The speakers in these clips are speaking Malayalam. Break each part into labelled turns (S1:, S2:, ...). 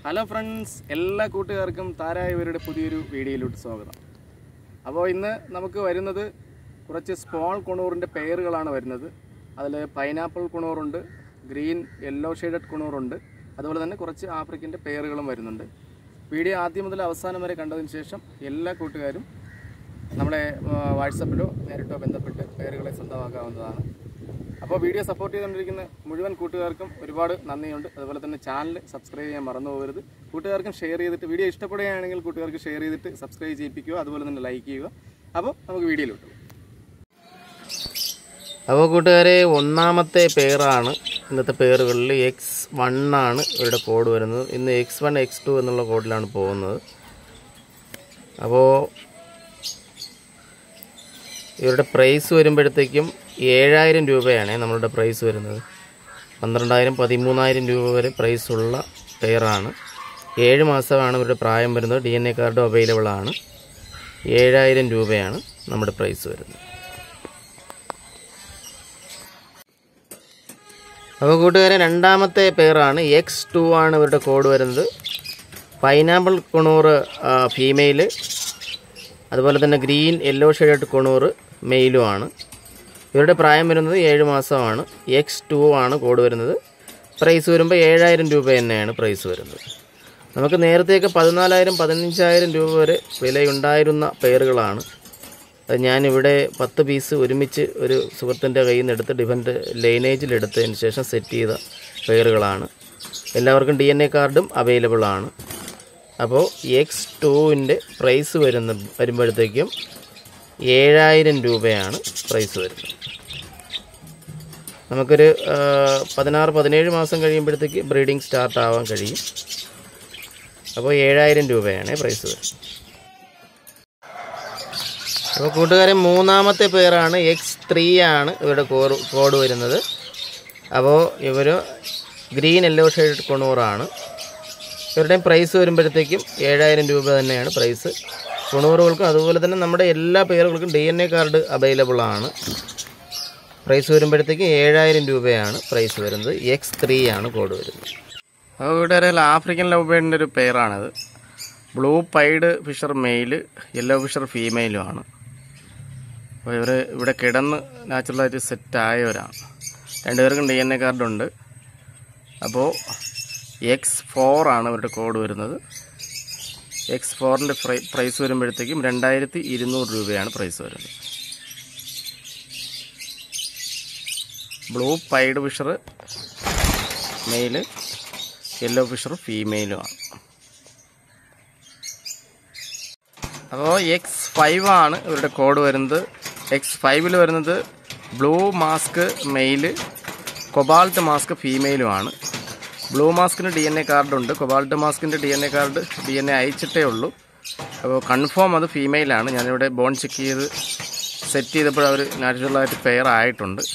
S1: ഹലോ ഫ്രണ്ട്സ് എല്ലാ കൂട്ടുകാർക്കും താരായവരുടെ പുതിയൊരു വീഡിയോയിലോട്ട് സ്വാഗതം അപ്പോൾ ഇന്ന് നമുക്ക് വരുന്നത് കുറച്ച് സ്മോൾ കുണൂറിൻ്റെ പെയറുകളാണ് വരുന്നത് അതിൽ പൈനാപ്പിൾ കുണൂറുണ്ട് ഗ്രീൻ യെല്ലോ ഷെയ്ഡഡ് കുണൂറുണ്ട് അതുപോലെ തന്നെ കുറച്ച് ആഫ്രിക്കൻ്റെ പെയറുകളും വരുന്നുണ്ട് വീഡിയോ ആദ്യം മുതൽ അവസാനം വരെ കണ്ടതിന് ശേഷം എല്ലാ കൂട്ടുകാരും നമ്മളെ ആ, വാട്സപ്പിലോ നേരിട്ടോ ബന്ധപ്പെട്ട് പേരുകളെ സ്വന്തമാക്കാവുന്നതാണ് അപ്പോൾ വീഡിയോ സപ്പോർട്ട് ചെയ്തുകൊണ്ടിരിക്കുന്ന മുഴുവൻ കൂട്ടുകാർക്കും ഒരുപാട് നന്ദിയുണ്ട് അതുപോലെ തന്നെ ചാനൽ സബ്സ്ക്രൈബ് ചെയ്യാൻ മറന്നു പോകരുത് കൂട്ടുകാർക്കും ഷെയർ ചെയ്തിട്ട് വീഡിയോ ഇഷ്ടപ്പെടുകയാണെങ്കിൽ കൂട്ടുകാർക്ക് ഷെയർ ചെയ്തിട്ട് സബ്സ്ക്രൈബ് ചെയ്യിപ്പിക്കുക അതുപോലെ തന്നെ ലൈക്ക് ചെയ്യുക അപ്പോൾ നമുക്ക് വീഡിയോയിലോട്ട് പോകാം.
S2: അപ്പോൾ കൂട്ടുകാരെ ഒന്നാമത്തെ പേരാണ് ഇന്നത്തെ പേരുകളിൽ എക്സ് വൺ ആണ് ഇവരുടെ കോഡ് വരുന്നത് ഇന്ന് എക്സ് വൺ എക്സ് ടു എന്നുള്ള കോഡിലാണ് പോകുന്നത് അപ്പോൾ ഇവരുടെ പ്രൈസ് വരുമ്പോഴത്തേക്കും ഏഴായിരം രൂപയാണ് നമ്മളുടെ പ്രൈസ് വരുന്നത് പന്ത്രണ്ടായിരം പതിമൂന്നായിരം രൂപ വരെ പ്രൈസുള്ള പെയറാണ് ഏഴ് മാസമാണ് ഇവരുടെ പ്രായം വരുന്നത് ഡി എൻ എ കാർഡും അവൈലബിൾ ആണ് ഏഴായിരം രൂപയാണ് നമ്മുടെ പ്രൈസ് വരുന്നത് അപ്പോൾ കൂട്ടുകാരെ രണ്ടാമത്തെ പേരാണ് എക്സ് ടു ആണ് ഇവരുടെ കോഡ് വരുന്നത് പൈനാപ്പിൾ കുണൂറ് ഫീമെയിൽ അതുപോലെ തന്നെ ഗ്രീൻ യെല്ലോ ഷെയ്ഡ് കുണൂറ് മെയിലുമാണ് ഇവരുടെ പ്രായം വരുന്നത് ഏഴ് മാസമാണ് എക്സ് ടു ആണ് കോഡ് വരുന്നത് പ്രൈസ് വരുമ്പോൾ ഏഴായിരം രൂപ തന്നെയാണ് പ്രൈസ് വരുന്നത് നമുക്ക് നേരത്തെയൊക്കെ പതിനാലായിരം പതിനഞ്ചായിരം രൂപ വരെ വിലയുണ്ടായിരുന്ന പെയറുകളാണ് അത് ഞാനിവിടെ പത്ത് പീസ് ഒരുമിച്ച് ഒരു സുഹൃത്തിൻ്റെ കയ്യിൽ നിന്ന് എടുത്ത് ഡിഫൻറ്റ് ലൈനേജിലെടുത്തതിന് ശേഷം സെറ്റ് ചെയ്ത പെയറുകളാണ് എല്ലാവർക്കും ഡി എൻ എ കാർഡും അവൈലബിൾ ആണ് അപ്പോൾ എക്സ് ടുവിൻ്റെ പ്രൈസ് വരുന്ന വരുമ്പോഴത്തേക്കും ഏഴായിരം രൂപയാണ് പ്രൈസ് വരുന്നത് നമുക്കൊരു ആ, പതിനാറ് പതിനേഴ് മാസം കഴിയുമ്പോഴത്തേക്ക് ബ്രീഡിംഗ് സ്റ്റാർട്ട് ആവാൻ കഴിയും അപ്പോൾ ഏഴായിരം രൂപയാണ് പ്രൈസ് വരുന്നത് അപ്പോൾ കൂട്ടുകാരെ മൂന്നാമത്തെ പേരാണ് എക്സ് ത്രീ ആണ് ഇവരുടെ കോഡ് കോഡ് വരുന്നത് അപ്പോൾ ഇവർ ഗ്രീൻ യെല്ലോ ഷെയ്ഡ് കൊണൂറാണ് ഇവരുടെയും പ്രൈസ് വരുമ്പോഴത്തേക്കും ഏഴായിരം രൂപ തന്നെയാണ് പ്രൈസ് കൊണൂറുകൾക്കും അതുപോലെ തന്നെ നമ്മുടെ എല്ലാ പേരുകൾക്കും D N A card available ആണ് പ്രൈസ് വരുമ്പോഴത്തേക്കും ഏഴായിരം രൂപയാണ് പ്രൈസ് വരുന്നത് എക്സ് ത്രീ ആണ് കോഡ് വരുന്നത്
S1: അപ്പോൾ കൂട്ടുകാരെ ആഫ്രിക്കൻ ലവ് ബേഡിൻ്റെ ഒരു പെയറാണിത് blue pied fisher male yellow fisher ഫീമെയിലുമാണ് അപ്പോൾ ഇവർ ഇവിടെ കിടന്ന് നാച്ചുറലായിട്ട് സെറ്റ് ആയവരാണ് രണ്ടുപേർക്കും ഡി എൻ എ കാർഡുണ്ട് അപ്പോൾ എക്സ് ഫോർ ആണ് ഇവരുടെ കോഡ് വരുന്നത് എക്സ് ഫോറിൻ്റെ പ്രൈസ് വരുമ്പോഴത്തേക്കും രണ്ടായിരത്തി ഇരുന്നൂറ് രൂപയാണ് പ്രൈസ് വരുന്നത് blue pied fisher male yellow fisher ഫീമെയിലുമാണ് അപ്പോൾ എക്സ് ഫൈവ് ആണ് ഇവരുടെ കോഡ് വരുന്നത് എക്സ് ഫൈവിൽ വരുന്നത് blue mask male cobalt mask ഫീമെയിലുമാണ് ബ്ലൂ മാസ്കിന് ഡി എൻ എ കാർഡുണ്ട് കൊബാൾട്ട് മാസ്കിൻ്റെ D N A card D N A അയച്ചിട്ടേ ഉള്ളൂ അപ്പോൾ കൺഫേം അത് ഫീമെയിലാണ് ഞാനിവിടെ ബോൺ ചെക്ക് ചെയ്ത് സെറ്റ് ചെയ്തപ്പോൾ അവർ നാച്ചുറലായിട്ട് പെയർ ആയിട്ടുണ്ട്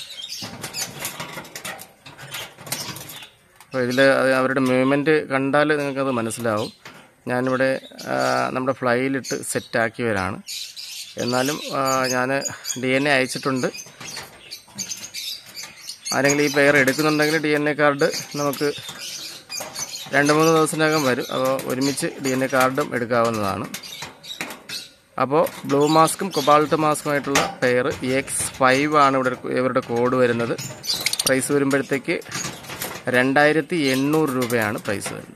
S1: അപ്പോൾ ഇതിൽ അവരുടെ മൂവ്മെൻറ്റ് കണ്ടാൽ നിങ്ങൾക്കത് മനസ്സിലാവും ഞാനിവിടെ ആ, നമ്മുടെ ഫ്ലൈയിലിട്ട് സെറ്റാക്കിയവരാണ് എന്നാലും ഞാൻ ഡി എൻ എ അയച്ചിട്ടുണ്ട് ആരെങ്കിലും ഈ പെയർ എടുക്കുന്നുണ്ടെങ്കിൽ ഡി എൻ എ കാർഡ് നമുക്ക് രണ്ട് മൂന്ന് ദിവസത്തിനകം വരും അപ്പോൾ ഒരുമിച്ച് ഡി എൻ എ കാർഡും എടുക്കാവുന്നതാണ് അപ്പോൾ ബ്ലൂ മാസ്കും കൊബാൾട്ട് മാസ്കുമായിട്ടുള്ള പെയർ എക്സ് ഫൈവ് ആണ് ഇവിടെ ഇവരുടെ കോഡ് വരുന്നത് പ്രൈസ് വരുമ്പോഴത്തേക്ക് രണ്ടായിരത്തി എണ്ണൂറ് രൂപയാണ് പ്രൈസ് വരുന്നത്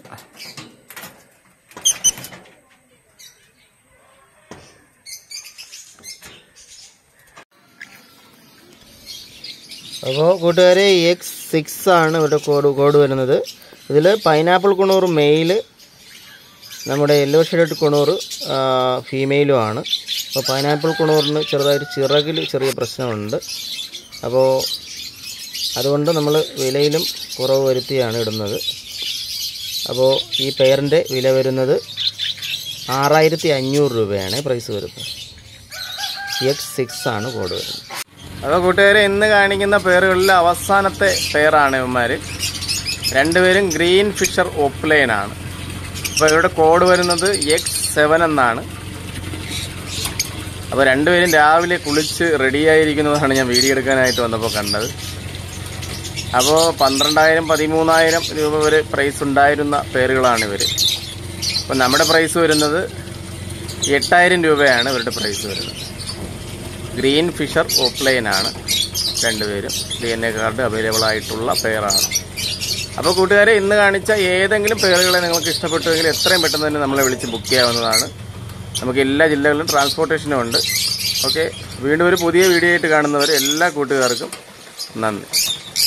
S2: അപ്പോൾ കൂട്ടുകാരെ എക്സ് സിക്സ് ആണ് ഇവരുടെ കോഡ് കോഡ് വരുന്നത് ഇതിൽ പൈനാപ്പിൾ കുണൂർ മെയില് നമ്മുടെ യെല്ലോ ഷെയ്ഡ് കുണൂർ ഫീമെയിലും ആണ് അപ്പോൾ പൈനാപ്പിൾ കുണൂറിന് ചെറുതായിട്ട് ചിറകിൽ ചെറിയ പ്രശ്നമുണ്ട് അപ്പോൾ അതുകൊണ്ട് നമ്മൾ വിലയിലും കുറവ് വരുത്തിയാണ് ഇടുന്നത് അപ്പോൾ ഈ പെയറിൻ്റെ വില വരുന്നത് ആറായിരത്തി അഞ്ഞൂറ് രൂപയാണ് പ്രൈസ് വരുന്നത് എക്സ് സിക്സ് ആണ് കോഡ് വരുന്നത്
S1: അപ്പോൾ കൂട്ടുകാരെ ഇന്ന് കാണിക്കുന്ന പേരുകളിൽ അവസാനത്തെ പേരാണ് ഇവന്മാർ രണ്ടുപേരും ഗ്രീൻ ഫിഷർ ഓപ്ലൈനാണ് അപ്പോൾ ഇവരുടെ കോഡ് വരുന്നത് എക്സ് സെവൻ എന്നാണ് അപ്പോൾ രണ്ടുപേരും രാവിലെ കുളിച്ച് റെഡിയായിരിക്കുന്നതാണ് ഞാൻ വീഡിയോ എടുക്കാനായിട്ട് വന്നപ്പോൾ കണ്ടത് അപ്പോൾ പന്ത്രണ്ടായിരം പതിമൂന്നായിരം രൂപ വരെ പ്രൈസ് ഉണ്ടായിരുന്ന പേരുകളാണ് ഇവർ അപ്പോൾ നമ്മുടെ പ്രൈസ് വരുന്നത് എട്ടായിരം രൂപയാണ് ഇവരുടെ പ്രൈസ് വരുന്നത് ഗ്രീൻ ഫിഷർ ഓപ്ലൈൻ ആണ് രണ്ടുപേരും D N A card available ആയിട്ടുള്ള പെയറാണ് അപ്പോൾ കൂട്ടുകാരെ ഇന്ന് കാണിച്ച ഏതെങ്കിലും പേരുകളെ നിങ്ങൾക്ക് ഇഷ്ടപ്പെട്ടുവെങ്കിൽ എത്രയും പെട്ടെന്ന് തന്നെ നമ്മളെ വിളിച്ച് ബുക്ക് ചെയ്യാവുന്നതാണ് നമുക്ക് എല്ലാ ജില്ലകളിലും ട്രാൻസ്പോർട്ടേഷനും ഉണ്ട് ഓക്കെ വീണ്ടും ഒരു പുതിയ വീഡിയോ ആയിട്ട് കാണുന്നവർ എല്ലാ കൂട്ടുകാർക്കും നന്ദി